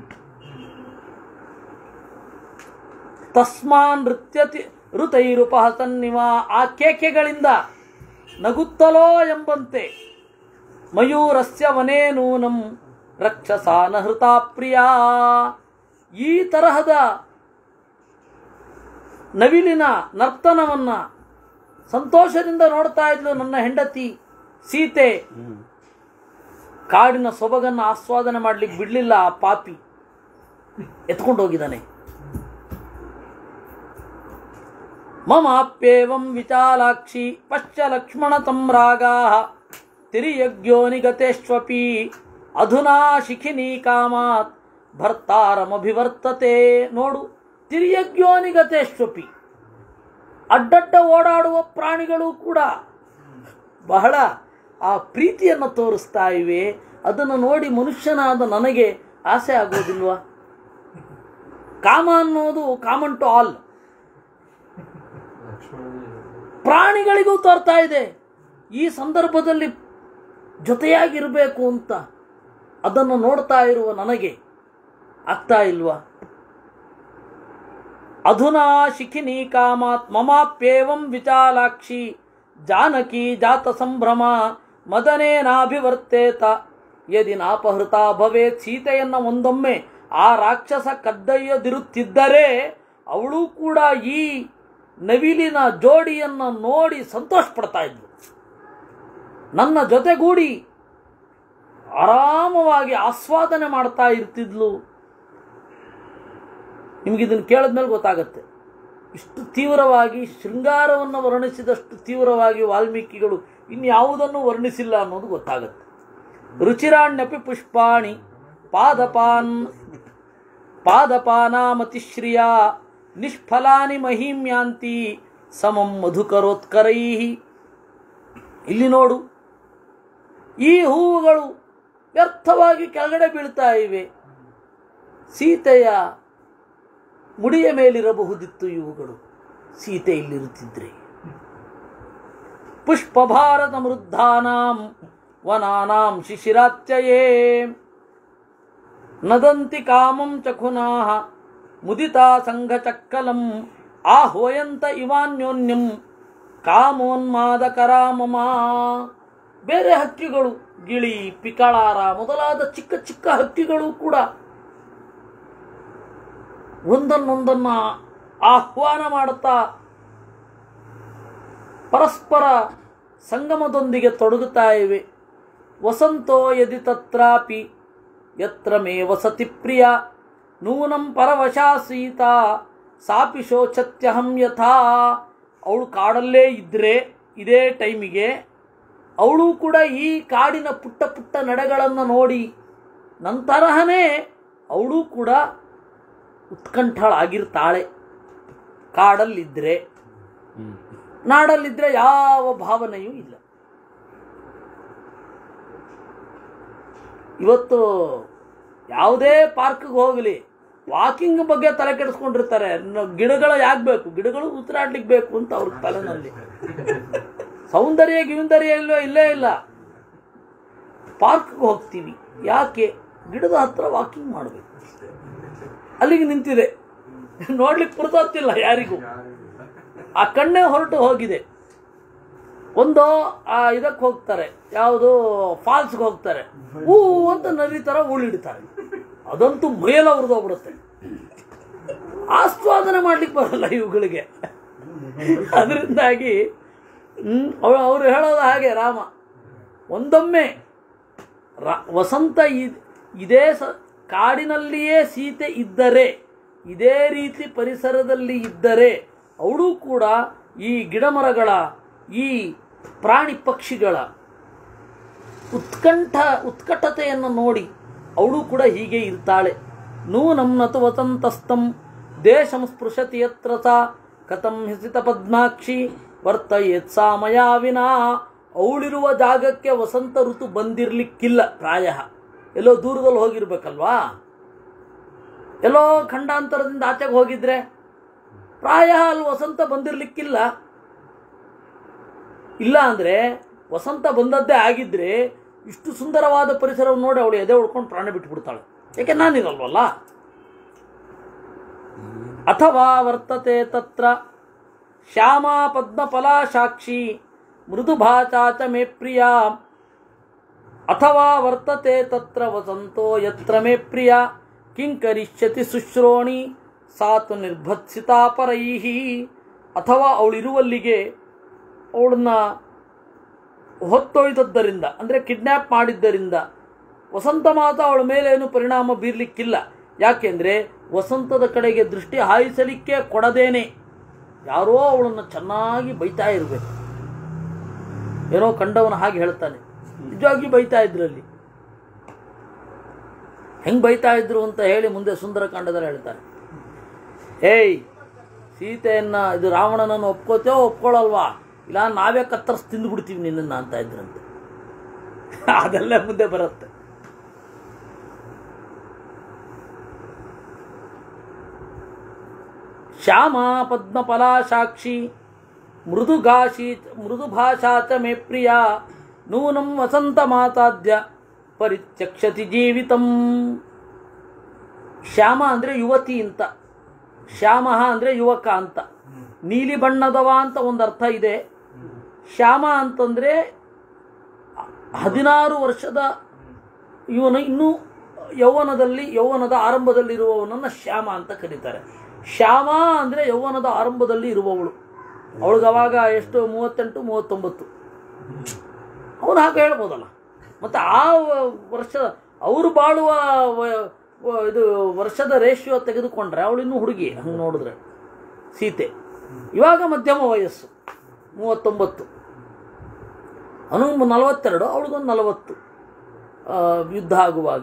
ತಸ್ಮಾನ್ ನೃತ್ಯತಿ ಋತೈರುಪಹಸನ್ನಿವ ಆ ಕೇಕೆಗಳಿಂದ ನಗುತ್ತಲೋ ಎಂಬಂತೆ ಮಯೂರಸ್ಯ ವನೇ ನೂನಂ ರಕ್ಷಸಾನ ಹೃತಾ ಪ್ರಿಯ ಈ ತರಹದ ನವಿಲಿನ ನರ್ತನವನ್ನ ಸಂತೋಷದಿಂದ ನೋಡ್ತಾ ಇದ್ಲು ನನ್ನ ಹೆಂಡತಿ ಸೀತೆ ಕಾಡಿನ ಸೊಬಗನ್ನು ಆಸ್ವಾದನೆ ಮಾಡ್ಲಿಕ್ಕೆ ಬಿಡ್ಲಿಲ್ಲ ಆ ಪಾಪಿ ಎತ್ಕೊಂಡು ಹೋಗಿದ್ದಾನೆ ಮಮಾಪ್ಯೇವಂ ವಿಚಾಲಾಕ್ಷಿ ಪಶ್ಚ ಲಕ್ಷ್ಮಣ ತಮ್ರಾಗಾ ತಿರಿಯಜ್ಞೋನಿಗತೇಷ್ವಪಿ ಅಧುನಾ ಶಿಖಿನಿ ಕಾಮಾತ್ ಭರ್ತಾರಮಭಿವರ್ತತೆ ನೋಡು ತಿರಿಯಜ್ಞೋನಿಗತೇಷ್ವಪಿ ಅಡ್ಡಡ್ಡ ಓಡಾಡುವ ಪ್ರಾಣಿಗಳು ಕೂಡ ಬಹಳ ಆ ಪ್ರೀತಿಯನ್ನು ತೋರಿಸ್ತಾ ಇವೆ ಅದನ್ನು ನೋಡಿ ಮನುಷ್ಯನಾದ ನನಗೆ ಆಸೆ ಆಗೋದಿಲ್ವಾ ಕಾಮ ಅನ್ನೋದು ಕಾಮನ್ ಟು ಆಲ್ ಪ್ರಾಣಿಗಳಿಗೂ ತೋರ್ತಾ ಇದೆ ಈ ಸಂದರ್ಭದಲ್ಲಿ ಜೊತೆಯಾಗಿರಬೇಕು ಅಂತ ಅದನ್ನು ನೋಡ್ತಾ ಇರುವ ನನಗೆ ಆಗ್ತಾ ಇಲ್ವಾ ಅಧುನಾ ಶಿಖಿನಿ ಕಾಮಾತ್ ಮಮಾಪ್ಯೇವಂ ವಿಚಾಲಾಕ್ಷಿ ಜಾನಕಿ ಜಾತ ಸಂಭ್ರಮ ಮದನೇನಾಭಿವರ್ತೇತ ಯದಿ ನಾಪಹೃತ ಭವೇತ್ ಸೀತೆಯನ್ನ ಒಂದೊಮ್ಮೆ ಆ ರಾಕ್ಷಸ ಕದ್ದೊಯ್ಯದಿರುತ್ತಿದ್ದರೆ ಅವಳು ಕೂಡ ಈ ನವಿಲಿನ ಜೋಡಿಯನ್ನ ನೋಡಿ ಸಂತೋಷ ಪಡ್ತಾ ಇದ್ಲು ನನ್ನ ಜೊತೆಗೂಡಿ ಆರಾಮವಾಗಿ ಆಸ್ವಾದನೆ ಮಾಡ್ತಾ ಇರ್ತಿದ್ಲು ನಿಮ್ಗೆ ಇದನ್ನು ಕೇಳಿದ್ಮೇಲೆ ಗೊತ್ತಾಗತ್ತೆ ಇಷ್ಟು ತೀವ್ರವಾಗಿ ಶೃಂಗಾರವನ್ನು ವರ್ಣಿಸಿದಷ್ಟು ತೀವ್ರವಾಗಿ ವಾಲ್ಮೀಕಿಗಳು ಇನ್ಯಾವುದನ್ನು ವರ್ಣಿಸಿಲ್ಲ ಅನ್ನೋದು ಗೊತ್ತಾಗತ್ತೆ ರುಚಿರಾಣ್ಯಪಿ ಪುಷ್ಪಾಣಿ ಪಾದಪಾನ್ ಪಾದಪಾನಾಮತಿಶ್ರಿಯ ನಿಷ್ಫಲಾನಿ ಮಹಿಮ್ಯಾಂತಿ ಸಮಂ ಮಧುಕರೋತ್ಕರೈ ಇಲ್ಲಿ ನೋಡು ಈ ಹೂವುಗಳು ವ್ಯರ್ಥವಾಗಿ ಕೆಳಗಡೆ ಬೀಳ್ತಾ ಇವೆ ಸೀತೆಯ ಮುಡಿಯ ಮೇಲಿರಬಹುದಿತ್ತು ಇವುಗಳು ಸೀತೆ ಇಲ್ಲಿರುತ್ತಿದ್ರೆ ಪುಷ್ಪಭಾರತ ಮೃದ್ಧಾನಾಂ ವನಾನಾಂ ಶಿಶಿರಾತ್ಯಯೇ ನದಂತಿ ಕಾಮಂ ಚಖುನಾಹ ಮುದಿತಾ ಸಂಘಚಕ್ಕಲಂ ಆಹ್ವಯಂತ ಇವಾನ್ಯೋನ್ಯಂ ಕಾಮೋನ್ಮಾದಕರಾಮಮ ಬೇರೆ ಹಕ್ಕಿಗಳು ಗಿಳಿ ಪಿಕಳಾರ ಮೊದಲಾದ ಚಿಕ್ಕ ಚಿಕ್ಕ ಹಕ್ಕಿಗಳು ಕೂಡ ಒಂದನ್ನೊಂದನ್ನ ಆಹ್ವಾನ ಮಾಡುತ್ತಾ ಪರಸ್ಪರ ಸಂಗಮದೊಂದಿಗೆ ತೊಡಗುತ್ತಾ ಇವೆ ವಸಂತೋ ಯದಿ ತತ್ರಾಪಿ ಯತ್ರ ಮೇ ವಸತಿ ಪ್ರಿಯ ನೂನಂ ಪರವಶಾ ಸೀತಾ ಸಾಪಿ ಶೋಚತ್ಯಹಂ ಯಥಾ ಅವಳು ಕಾಡಲ್ಲೇ ಇದ್ರೆ ಇದೇ ಟೈಮಿಗೆ ಅವಳು ಕೂಡ ಈ ಕಾಡಿನ ಪುಟ್ಟ ಪುಟ್ಟ ನಡೆಗಳನ್ನು ನೋಡಿ ನಂತರಹನೇ ಅವಳು ಕೂಡ ಉತ್ಕಂಠಳಾಗಿರ್ತಾಳೆ ಕಾಡಲ್ಲಿದ್ದರೆ ನಾಡಲ್ಲಿದ್ದರೆ ಯಾವ ಭಾವನೆಯೂ ಇಲ್ಲ ಇವತ್ತು ಯಾವುದೇ ಪಾರ್ಕ್ಗೆ ಹೋಗಲಿ ವಾಕಿಂಗ್ ಬಗ್ಗೆ ತಲೆ ಕೆಡಿಸ್ಕೊಂಡಿರ್ತಾರೆ ನ- ಗಿಡಗಳು ಯಾಕೆ ಬೇಕು ಗಿಡಗಳು ಉಸಿರಾಡ್ಲಿಕ್ಕೆ ಬೇಕು ಅಂತ ಅವ್ರ ತಲೆನಲ್ಲಿ ಸೌಂದರ್ಯ ಗಿಂದರ್ಯ ಇಲ್ವೋ ಇಲ್ಲೇ ಇಲ್ಲ ಪಾರ್ಕ್ಗೆ ಹೋಗ್ತೀವಿ ಯಾಕೆ ಗಿಡದ ಹತ್ರ ವಾಕಿಂಗ್ ಮಾಡಬೇಕು ಅಲ್ಲಿಗೆ ನಿಂತಿದೆ ನೋಡ್ಲಿಕ್ಕೆ ಪುರ್ಸೊತ್ತಿಲ್ಲ ಯಾರಿಗೂ ಆ ಕಣ್ಣೇ ಹೊರಟು ಹೋಗಿದೆ ಒಂದು ಆ ಇದಕ್ಕೆ ಹೋಗ್ತಾರೆ ಯಾವುದು ಫಾಲ್ಸ್ಗೆ ಹೋಗ್ತಾರೆ ಹೂ ಅಂತ ನದಿ ಥರ ಉಳಿಡ್ತಾರೆ ಅದಂತೂ ಮೈಯೆಲ್ಲ ಉರಿದೋಗ್ಬಿಡುತ್ತೆ ಆಸ್ವಾದನೆ ಮಾಡ್ಲಿಕ್ಕೆ ಬರಲ್ಲ ಇವುಗಳಿಗೆ ಅದರಿಂದಾಗಿ ಅವರು ಹೇಳೋದು ಹಾಗೆ ರಾಮ ಒಂದೊಮ್ಮೆ ರ- ವಸಂತ ಇದ್- ಇದೇ ಸ ಕಾಡಿನಲ್ಲಿಯೇ ಸೀತೆ ಇದ್ದರೆ ಇದೇ ರೀತಿ ಪರಿಸರದಲ್ಲಿ ಇದ್ದರೆ ಅವಳು ಕೂಡ ಈ ಗಿಡಮರಗಳ ಈ ಪ್ರಾಣಿ ಪಕ್ಷಿಗಳ ಉತ್ಕಂಠ ಉತ್ಕಟತೆಯನ್ನು ನೋಡಿ ಅವಳು ಕೂಡ ಹೀಗೆ ಇರ್ತಾಳೆ ನೂನಂ ನತು ವಸಂತಸ್ತಂ ದೇಶಂ ಸ್ಪೃಶತಿ ಯತ್ರ ಸಾ ಕಥಂ ಹಿಸಿತ ಪದ್ಮಾಕ್ಷಿ ವರ್ತಯೇತ್ ಸಾಮಯ ವಿನಾ ಅವಳಿರುವ ಜಾಗಕ್ಕೆ ವಸಂತ ಋತು ಬಂದಿರ್ಲಿಕ್ಕಿಲ್ಲ ಪ್ರಾಯ ಎಲ್ಲೋ ದೂರದಲ್ಲಿ ಹೋಗಿರ್ಬೇಕಲ್ವಾ ಎಲ್ಲೋ ಖಂಡಾಂತರದಿಂದ ಆಚೆಗೆ ಹೋಗಿದ್ರೆ ಪ್ರಾಯ ಅಲ್ಲಿ ವಸಂತ ಬಂದಿರ್ಲಿಕ್ಕಿಲ್ಲ ಇಲ್ಲ ಅಂದ್ರೆ ವಸಂತ ಬಂದದ್ದೇ ಆಗಿದ್ರೆ ಇಷ್ಟು ಸುಂದರವಾದ ಪರಿಸರವನ್ನು ನೋಡಿ ಅವಳು ಎದೆ ಉಳ್ಕೊಂಡು ಪ್ರಾಣ ಬಿಟ್ಬಿಡ್ತಾಳೆ ಯಾಕೆ ನಾನಿರಲ್ವಲ್ಲ ಅಥವಾ ವರ್ತತೆ ತತ್ರ ಶ್ಯಾಮಾ ಪದ್ಮಫಲಾ ಸಾಕ್ಷಿ ಮೃದು ಭಾಷಾ ಚ ಮೇ ಪ್ರಿಯ ಅಥವಾ ವರ್ತತೆ ತತ್ರ ವಸಂತೋ ಯತ್ರ ಮೇ ಪ್ರಿಯ ಕಿಂ ಕರಿಷ್ಯತಿ ಶುಶ್ರೋಣಿ ಸಾತು ನಿರ್ಭತ್ಸಿತಾ ಪರೈಹಿ ಅಥವಾ ಅವಳಿರುವಲ್ಲಿಗೆ ಅವಳನ್ನ ಹೊತ್ತೊಯ್ದದ್ದರಿಂದ ಅಂದರೆ ಕಿಡ್ನ್ಯಾಪ್ ಮಾಡಿದ್ದರಿಂದ ವಸಂತ ಮಾತ ಅವಳ ಮೇಲೆ ಏನು ಪರಿಣಾಮ ಬೀರ್ಲಿಕ್ಕಿಲ್ಲ ಯಾಕೆಂದ್ರೆ ವಸಂತದ ಕಡೆಗೆ ದೃಷ್ಟಿ ಹಾಯಿಸಲಿಕ್ಕೆ ಕೊಡದೇನೆ ಯಾರೋ ಅವಳನ್ನು ಚೆನ್ನಾಗಿ ಬೈತಾ ಇರಬೇಕು ಏನೋ ಕಂಡವನ ಹಾಗೆ ಹೇಳ್ತಾನೆ ನಿಜವಾಗಿ ಬೈತಾ ಇದ್ರಲ್ಲಿ ಹೆಂಗ್ ಬೈತಾ ಇದ್ರು ಅಂತ ಹೇಳಿ ಮುಂದೆ ಸುಂದರಕಾಂಡದಲ್ಲಿ ಹೇಳ್ತಾರೆ ಏಯ್ ಸೀತೆಯನ್ನ ಇದು ರಾವಣನನ್ನು ಒಪ್ಕೋತೇವೋ ಒಪ್ಕೊಳ್ಳಲ್ವಾ ಇಲ್ಲ ನಾವೇ ಕತ್ತರಿಸಿ ತಿಂದು ಬಿಡ್ತೀವಿ ನಿನ್ನನ್ನು ಅಂತ ಇದ್ರಂತೆ ಅದೆಲ್ಲ ಮುಂದೆ ಬರುತ್ತೆ ಶ್ಯಾಮ ಪದ್ಮಫಲಾ ಸಾಕ್ಷಿ ಮೃದುಗಾಶಿ ಮೃದುಭಾಷಾ ಚ ಮೇ ಪ್ರಿಯ ನೂನಂ ವಸಂತ ಮಾತಾದ್ಯ ಪರಿತ್ಯಕ್ಷತಿ ಜೀವಿತಂ ಶ್ಯಾಮ ಅಂದರೆ ಯುವತಿ ಅಂತ ಶ್ಯಾಮ ಅಂದರೆ ಯುವಕ ಅಂತ ನೀಲಿ ಬಣ್ಣದವ ಅಂತ ಒಂದು ಅರ್ಥ ಇದೆ ಶ್ಯಾಮ ಅಂತಂದರೆ ಹದಿನಾರು ವರ್ಷದ ಇವನು ಇನ್ನೂ ಯೌವನದಲ್ಲಿ ಯೌವನದ ಆರಂಭದಲ್ಲಿರುವವನನ್ನು ಶ್ಯಾಮ ಅಂತ ಕರೀತಾರೆ ಶ್ಯಾಮ ಅಂದರೆ ಯೌವನದ ಆರಂಭದಲ್ಲಿ ಇರುವವಳು ಅವಳಿಗೆ ಅವಾಗ ಎಷ್ಟು ಮೂವತ್ತೆಂಟು ಮೂವತ್ತೊಂಬತ್ತು ಅವನು ಹಾಗೆ ಹೇಳ್ಬೋದಲ್ಲ ಮತ್ತು ಆ ವರ್ಷ ಅವರು ಬಾಳುವ ವ- ವ- ಇದು ವರ್ಷದ ರೇಷಿಯೋ ತೆಗೆದುಕೊಂಡ್ರೆ ಅವಳಿನ್ನೂ ಹುಡುಗಿ ಹಂಗೆ ನೋಡಿದ್ರೆ ಸೀತೆ ಇವಾಗ ಮಧ್ಯಮ ವಯಸ್ಸು ಮೂವತ್ತೊಂಬತ್ತು ಅವನಿಗೆ ನಲವತ್ತೆರಡು ಅವಳಿಗೊಂದು ನಲವತ್ತು ಆ, ಯುದ್ಧ ಆಗುವಾಗ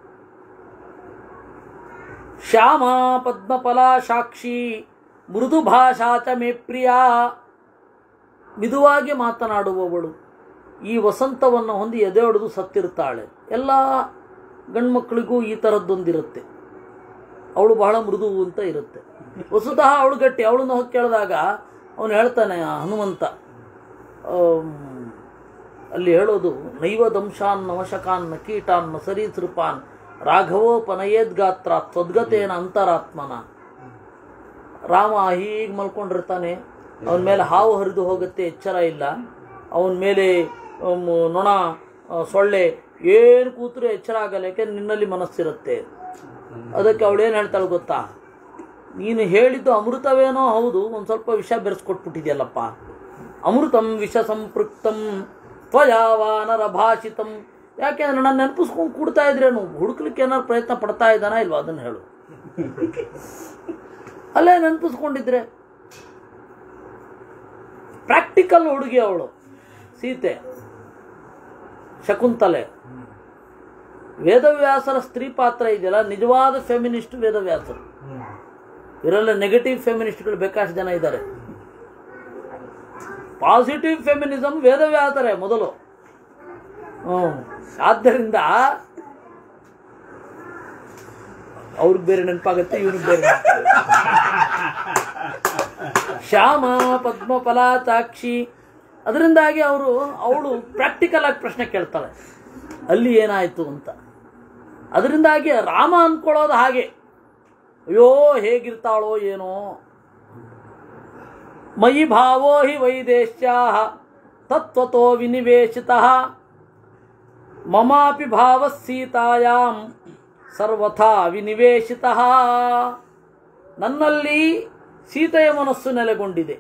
ಶ್ಯಾಮ ಪದ್ಮಫಲಾ ಸಾಕ್ಷಿ ಮೃದು ಭಾಷಾ ಚ ಮೇ ಪ್ರಿಯ ಮಿದುವಾಗಿ ಮಾತನಾಡುವವಳು ಈ ವಸಂತವನ್ನು ಹೊಂದಿ ಎದೆ ಹೊಡೆದು ಸತ್ತಿರ್ತಾಳೆ ಎಲ್ಲ ಗಂಡ್ಮಕ್ಳಿಗೂ ಈ ಥರದ್ದೊಂದಿರುತ್ತೆ ಅವಳು ಬಹಳ ಮೃದು ಅಂತ ಇರುತ್ತೆ ವಸುತಃ ಅವಳು ಗಟ್ಟಿ ಅವಳನ್ನು ಹೋಗಿ ಕೇಳಿದಾಗ ಅವನು ಹೇಳ್ತಾನೆ ಆ ಹನುಮಂತ ಆಮ್, ಅಲ್ಲಿ ಹೇಳೋದು ನೈವ ದಂಶಾನ್ ನವಶಕಾನ್ ಕೀಟಾನ್ ಸರೀಸೃಪಾನ್ ರಾಘವೋಪನಯೇದ್ಗಾತ್ರ ತ್ವದ್ಗತೇನ ಅಂತರಾತ್ಮನ ರಾಮ ಹೀಗೆ ಮಲ್ಕೊಂಡಿರ್ತಾನೆ ಅವನ ಮೇಲೆ ಹಾವು ಹರಿದು ಹೋಗುತ್ತೆ ಎಚ್ಚರ ಇಲ್ಲ ಅವನ ಮೇಲೆ ಅಮ್, ನೊಣ ಆ, ಸೊಳ್ಳೆ ಏನು ಕೂತ್ರು ಎಚ್ಚರ ಆಗಲ್ಲ ಯಾಕೆಂದ್ರೆ ನಿನ್ನಲ್ಲಿ ಮನಸ್ಸಿರುತ್ತೆ ಅದಕ್ಕೆ ಅವಳೇನು ಹೇಳ್ತಾಳೆ ಗೊತ್ತಾ ನೀನು ಹೇಳಿದ್ದು ಅಮೃತವೇನೋ ಹೌದು ಒಂದು ಸ್ವಲ್ಪ ವಿಷ ಬೆರೆಸ್ಕೊಟ್ಬಿಟ್ಟಿದ್ಯಲ್ಲಪ್ಪ ಅಮೃತಂ ವಿಷ ಸಂಪೃಕ್ತಂ ತ್ವಯಾವಾನರ ಭಾಷಿತಂ ಯಾಕೆಂದ್ರೆ ನಾನು ನೆನಪಿಸ್ಕೊಂಡು ಕೂಡ್ತಾ ಇದ್ರೇನು ಹುಡುಕ್ಲಿಕ್ಕೆ ಏನಾದ್ರು ಪ್ರಯತ್ನ ಪಡ್ತಾ ಇದ್ದಾನಾ ಇಲ್ವಾ ಅದನ್ನು ಹೇಳು ಅಲ್ಲೇ ನೆನಪಿಸ್ಕೊಂಡಿದ್ರೆ ಪ್ರಾಕ್ಟಿಕಲ್ ಹುಡುಗಿ ಅವಳು ಸೀತೆ ಶಕುಂತಲೆ ವೇದವ್ಯಾಸರ ಸ್ತ್ರೀ ಪಾತ್ರ ಇದೆಯಲ್ಲ ನಿಜವಾದ ಫೆಮಿನಿಸ್ಟ್ ವೇದವ್ಯಾಸರು ಇವರೆಲ್ಲ ನೆಗೆಟಿವ್ ಫೆಮಿನಿಸ್ಟ್ಗಳು ಬೇಕಾಷ್ಟು ಜನ ಇದ್ದಾರೆ ಪಾಸಿಟಿವ್ ಫೆಮಿನಿಸಮ್ ವೇದವ್ಯಾಸರೇ ಮೊದಲು ಹ್ಮ್. ಆದ್ದರಿಂದ ಅವ್ರಿಗೆ ಬೇರೆ ನೆನಪಾಗತ್ತೆ ಇವ್ರಿಗೆ ಬೇರೆ ನೆನಪಾಗುತ್ತೆ ಶ್ಯಾಮ ಪದ್ಮಫಲಾತಾಕ್ಷಿ ಅದರಿಂದಾಗಿ ಅವರು ಅವಳು ಪ್ರಾಕ್ಟಿಕಲ್ ಆಗಿ ಪ್ರಶ್ನೆ ಕೇಳ್ತಾಳೆ ಅಲ್ಲಿ ಏನಾಯಿತು ಅಂತ ಅದರಿಂದಾಗಿ ರಾಮ ಅನ್ಕೊಳ್ಳೋದು ಹಾಗೆ ಅಯ್ಯೋ ಹೇಗಿರ್ತಾಳೋ ಏನೋ ಮಯಿ ಭಾವೋ ಹಿ ವೈದೇಶ್ಯಾ ತತ್ವತೋ ವಿನಿವೇಶಿತ ಮಮಾಪಿ ಭಾವ ಸೀತಾಯಾಂ ಸರ್ವಥಾ ವಿನಿವೇಶಿತ ನನ್ನಲ್ಲಿ ಸೀತೆಯ ಮನಸ್ಸು ನೆಲೆಗೊಂಡಿದೆ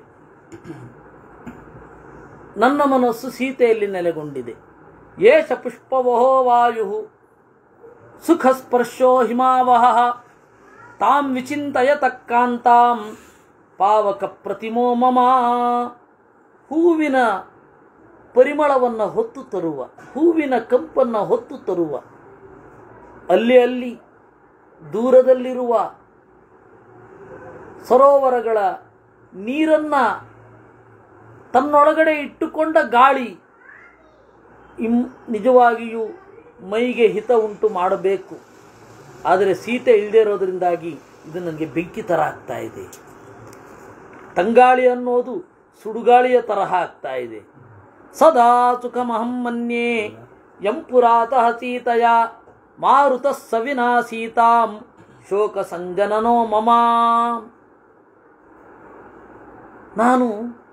ನನ್ನ ಮನಸ್ಸು ಸೀತೆಯಲ್ಲಿ ನೆಲೆಗೊಂಡಿದೆ ಏಷ ಪುಷ್ಪವಹೋ ವಾಯು ಸುಖ ಸ್ಪರ್ಶೋ ಹಿಮಾವಹ ತಾಂ ವಿಚಿಂತಯ ತಕ್ಕಾಂತಾಂ ಪಾವಕ ಪ್ರತಿಮೋ ಮಮ ಹೂವಿನ ಪರಿಮಳವನ್ನು ಹೊತ್ತು ತರುವ ಹೂವಿನ ಕಂಪನ್ನು ಹೊತ್ತು ತರುವ ಅಲ್ಲಿ ಅಲ್ಲಿ ದೂರದಲ್ಲಿರುವ ಸರೋವರಗಳ ನೀರನ್ನ ತನ್ನೊಳಗಡೆ ಇಟ್ಟುಕೊಂಡ ಗಾಳಿ ಇಮ್ ನಿಜವಾಗಿಯೂ ಮೈಗೆ ಹಿತ ಉಂಟು ಮಾಡಬೇಕು ಆದರೆ ಸೀತೆ ಇಲ್ಲದೆ ಇರೋದ್ರಿಂದಾಗಿ ಇದು ನನಗೆ ಬೆಂಕಿ ಥರ ಆಗ್ತಾ ಇದೆ ತಂಗಾಳಿ ಅನ್ನೋದು ಸುಡುಗಾಳಿಯ ತರಹ ಆಗ್ತಾ ಇದೆ ಸದಾ ಸುಖಮಹಂ ಮನ್ಯೇ ಯಂ ಪುರಾತಃ ಸೀತೆಯ ಮಾರುತ ಸವಿನಾ ಸೀತಾಂ ಶೋಕ ಸಂಜನನೋ ಮಮ ನಾನು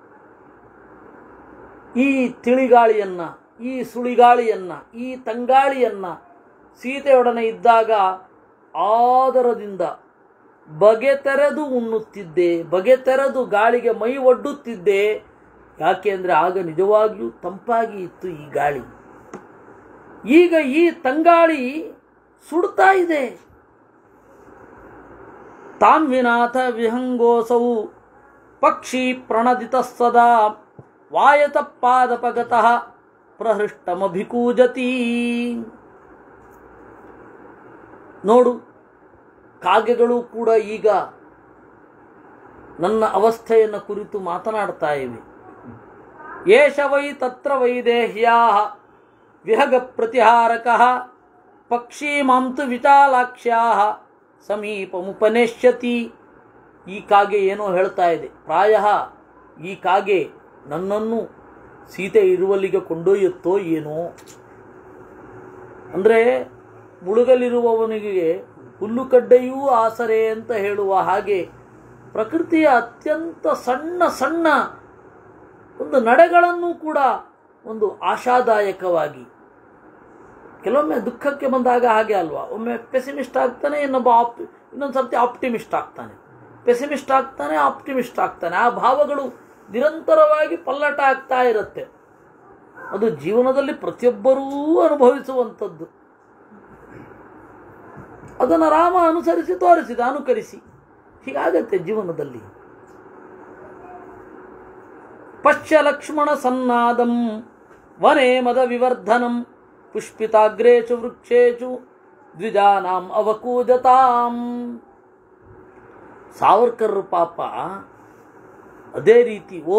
ಈ ತಿಳಿಗಾಳಿಯನ್ನ ಈ ಸುಳಿಗಾಳಿಯನ್ನ ಈ ತಂಗಾಳಿಯನ್ನ ಸೀತೆಯೊಡನೆ ಇದ್ದಾಗ ಆದರದಿಂದ ಬಗೆ ತೆರೆದು ಉಣ್ಣುತ್ತಿದ್ದೆ ಬಗೆ ತೆರೆದು ಗಾಳಿಗೆ ಮೈ ಒಡ್ಡುತ್ತಿದ್ದೆ ಯಾಕೆ ಅಂದರೆ ಆಗ ನಿಜವಾಗಿಯೂ ತಂಪಾಗಿ ಇತ್ತು ಈ ಗಾಳಿ ಈಗ ಈ ತಂಗಾಳಿ ಸುಡ್ತಾ ಇದೆ ತಾಂ ವಿನಾಥ ವಿಹಂಗೋಸೌ ಪಕ್ಷಿ ಪ್ರಣದಿತ ಸದಾ ವಾಯತ ಪಾದಪಗತಃ ಪ್ರಹೃಷ್ಟಮಭಿಕೂಜತಿ ನೋಡು ಕಾಗೆಗಳು ಕೂಡ ಈಗ ನನ್ನ ಅವಸ್ಥೆಯನ್ನು ಕುರಿತು ಮಾತನಾಡ್ತಾ ಇವೆ ಏಷ ವೈ ತತ್ರ ವೈದೇಹ್ಯಾ ವಿಹಗ ಪ್ರತಿಹಾರಕ ಪಕ್ಷಿ ಮಾಂತು ವಿಚಾಲಾಕ್ಷ್ಯಾ ಸಮೀಪಮುಪನೇಶ್ಯತಿ ಈ ಕಾಗೆ ಏನೋ ಹೇಳ್ತಾ ಇದೆ ಪ್ರಾಯ ಈ ಕಾಗೆ ನನ್ನನ್ನು ಸೀತೆ ಇರುವಲ್ಲಿಗೆ ಕೊಂಡೊಯ್ಯುತ್ತೋ ಏನೋ ಅಂದರೆ ಮುಳುಗಲಿರುವವನಿಗೆ ಹುಲ್ಲುಕಡ್ಡೆಯೂ ಆಸರೆ ಅಂತ ಹೇಳುವ ಹಾಗೆ ಪ್ರಕೃತಿಯ ಅತ್ಯಂತ ಸಣ್ಣ ಸಣ್ಣ ಒಂದು ನಡೆಗಳನ್ನು ಕೂಡ ಒಂದು ಆಶಾದಾಯಕವಾಗಿ ಕೆಲವೊಮ್ಮೆ ದುಃಖಕ್ಕೆ ಬಂದಾಗ ಹಾಗೆ ಅಲ್ವಾ ಒಮ್ಮೆ ಪೆಸಿಮಿಸ್ಟ್ ಆಗ್ತಾನೆ ಇನ್ನೊಬ್ಬ ಆಪ್ ಇನ್ನೊಂದು ಸರ್ತಿ ಆಪ್ಟಿಮಿಸ್ಟ್ ಆಗ್ತಾನೆ ಪೆಸಿಮಿಸ್ಟ್ ಆಗ್ತಾನೆ ಆಪ್ಟಿಮಿಸ್ಟ್ ಆಗ್ತಾನೆ ಆ ಭಾವಗಳು ನಿರಂತರವಾಗಿ ಪಲ್ಲಟ ಆಗ್ತಾ ಇರುತ್ತೆ ಅದು ಜೀವನದಲ್ಲಿ ಪ್ರತಿಯೊಬ್ಬರೂ ಅನುಭವಿಸುವಂಥದ್ದು ಅದನ್ನು ರಾಮ ಅನುಸರಿಸಿ ತೋರಿಸಿದ ಅನುಕರಿಸಿ ಹೀಗಾಗತ್ತೆ ಜೀವನದಲ್ಲಿ ಪಶ್ಯ ಲಕ್ಷ್ಮಣ ಸನ್ನಾದಂ ವನೇ ಮದ ವಿವರ್ಧನಂ ಪುಷ್ಪಿತಾಗ್ರೇಚು ವೃಕ್ಷೇಚು ದ್ವಿಜಾನಾಂ ಅವಕೂಜತಾಂ ಸಾವರ್ಕರ್ ಪಾಪ ಅದೇ ರೀತಿ ಓ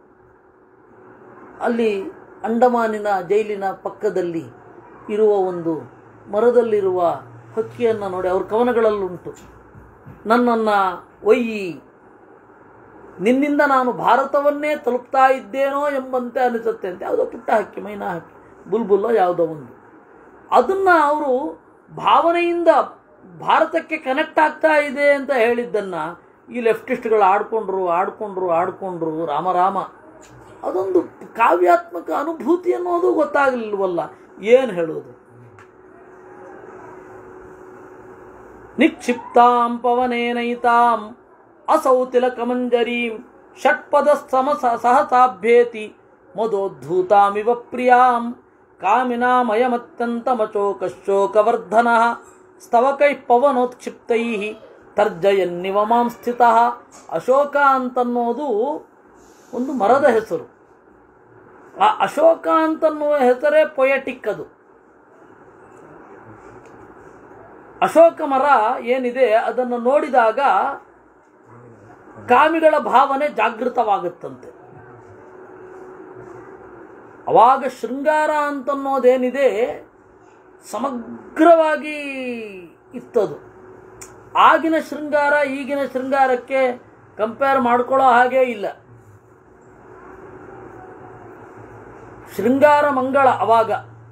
ಅಲ್ಲಿ ಅಂಡಮಾನಿನ ಜೈಲಿನ ಪಕ್ಕದಲ್ಲಿ ಇರುವ ಒಂದು ಮರದಲ್ಲಿರುವ ಹಕ್ಕಿಯನ್ನು ನೋಡಿ ಅವ್ರ ಕವನಗಳಲ್ಲುಂಟು ನನ್ನನ್ನು ಒಯ್ಯಿ ನಿನ್ನಿಂದ ನಾನು ಭಾರತವನ್ನೇ ತಲುಪ್ತಾ ಇದ್ದೇನೋ ಎಂಬಂತೆ ಅನಿಸುತ್ತೆ ಅಂತ ಯಾವುದೋ ಪುಟ್ಟ ಹಕ್ಕಿ ಮೈನಾ ಹಕ್ಕಿ ಬುಲ್ಬುಲ್ಲೋ ಯಾವುದೋ ಒಂದು ಅದನ್ನು ಅವರು ಭಾವನೆಯಿಂದ ಭಾರತಕ್ಕೆ ಕನೆಕ್ಟ್ ಆಗ್ತಾ ಇದೆ ಅಂತ ಹೇಳಿದ್ದನ್ನು ಈ ಲೆಫ್ಟಿಸ್ಟ್ಗಳು ಆಡ್ಕೊಂಡ್ರು ಆಡ್ಕೊಂಡ್ರು ಆಡ್ಕೊಂಡ್ರು ರಾಮ ರಾಮ ಅದೊಂದು ಕಾವ್ಯಾತ್ಮಕ ಅನುಭೂತಿ ಅನ್ನೋದು ಗೊತ್ತಾಗಲಿಲ್ವಲ್ಲ ಏನು ಹೇಳೋದು ನಿಕ್ಷಿಪ್ತಾಂ ಪವನೇನೈತಾಂ ಅಸೌ ತಿಲಕಮಂಜರೀಂ ಷಟ್ಪದ ಸಮಸ ಸಹಸಾಭ್ಯೇತಿ ಮದೋದ್ಧೂತಾಮಿವ ಪ್ರಿಯಾಂ ಕಾಮಿನಾಮಯಮತ್ಯಂತಮಚೋಕಶೋಕವರ್ಧನ ಸ್ತವಕೈ ಪವನೋತ್ಕ್ಷಿಪ್ತೈ ತರ್ಜಯನ್ನಿವ ಮಾಂ ಸ್ಥಿತ ಅಶೋಕ ಅಂತನ್ನೋದು ಒಂದು ಮರದ ಹೆಸರು ಆ ಅಶೋಕ ಅಂತನ್ನುವ ಹೆಸರೇ ಪೊಯಟಿಕ್ ಅದು ಅಶೋಕ ಮರ ಏನಿದೆ ಅದನ್ನು ನೋಡಿದಾಗ ಕಾಮಿಗಳ ಭಾವನೆ ಜಾಗೃತವಾಗುತ್ತಂತೆ ಅವಾಗ ಶೃಂಗಾರ ಅಂತನ್ನೋದೇನಿದೆ ಸಮಗ್ರವಾಗಿ ಇತ್ತದು ಆಗಿನ ಶೃಂಗಾರ ಈಗಿನ ಶೃಂಗಾರಕ್ಕೆ ಕಂಪೇರ್ ಮಾಡ್ಕೊಳ್ಳೋ ಹಾಗೇ ಇಲ್ಲ ಶೃಂಗಾರ ಮಂಗಳ ಅವಾಗ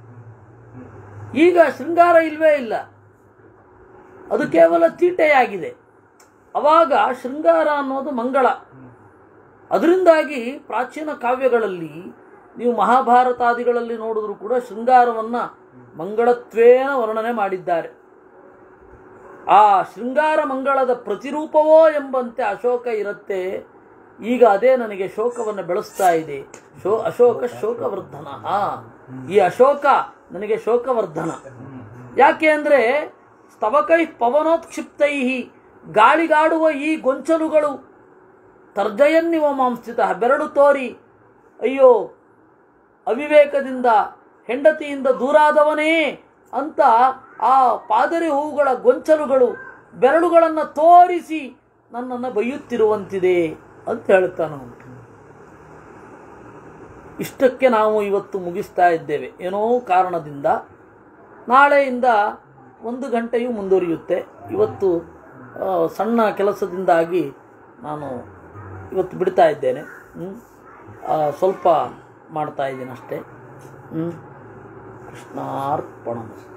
ಈಗ ಶೃಂಗಾರ ಇಲ್ವೇ ಇಲ್ಲ ಅದು ಕೇವಲ ತೀಟೆಯಾಗಿದೆ ಅವಾಗ ಶೃಂಗಾರ ಅನ್ನೋದು ಮಂಗಳ ಅದರಿಂದಾಗಿ ಪ್ರಾಚೀನ ಕಾವ್ಯಗಳಲ್ಲಿ ನೀವು ಮಹಾಭಾರತಾದಿಗಳಲ್ಲಿ ನೋಡಿದ್ರು ಕೂಡ ಶೃಂಗಾರವನ್ನು ಮಂಗಳತ್ವೇನ ವರ್ಣನೆ ಮಾಡಿದ್ದಾರೆ ಆ ಶೃಂಗಾರ ಮಂಗಳದ ಪ್ರತಿರೂಪವೋ ಎಂಬಂತೆ ಅಶೋಕ ಇರುತ್ತೆ ಈಗ ಅದೇ ನನಗೆ ಶೋಕವನ್ನು ಬೆಳೆಸ್ತಾ ಇದೆ ಶೋ ಅಶೋಕ ಶೋಕವರ್ಧನ ಈ ಅಶೋಕ ನನಗೆ ಶೋಕವರ್ಧನ ಯಾಕೆ ಅಂದರೆ ಸ್ತವಕೈ ಪವನೋತ್ಕ್ಷಿಪ್ತೈ ಗಾಳಿಗಾಡುವ ಈ ಗೊಂಚಲುಗಳು ತರ್ಜಯನ್ನಿವ ಮಾಂಸ್ಥಿತ ಬೆರಳು ತೋರಿ ಅಯ್ಯೋ ಅವಿವೇಕದಿಂದ ಹೆಂಡತಿಯಿಂದ ದೂರಾದವನೇ ಅಂತ ಆ ಪಾದರಿ ಹೂವುಗಳ ಗೊಂಚಲುಗಳು ಬೆರಳುಗಳನ್ನು ತೋರಿಸಿ ನನ್ನನ್ನು ಬೈಯುತ್ತಿರುವಂತಿದೆ ಅಂತ ಹೇಳ್ತಾನೆ ಅವನು ಇಷ್ಟಕ್ಕೆ ನಾವು ಇವತ್ತು ಮುಗಿಸ್ತಾ ಇದ್ದೇವೆ ಏನೋ ಕಾರಣದಿಂದ ನಾಳೆಯಿಂದ ಒಂದು ಗಂಟೆಯೂ ಮುಂದುವರಿಯುತ್ತೆ ಇವತ್ತು ಆ, ಸಣ್ಣ ಕೆಲಸದಿಂದಾಗಿ ನಾನು ಇವತ್ತು ಬಿಡ್ತಾ ಇದ್ದೇನೆ ಹ್ಮ್? ಆ, ಸ್ವಲ್ಪ ಮಾಡ್ತಾ ಇದ್ದೀನಿ ಅಷ್ಟೇ ಹ್ಞೂ ಕೃಷ್ಣಾರ್ಪಣ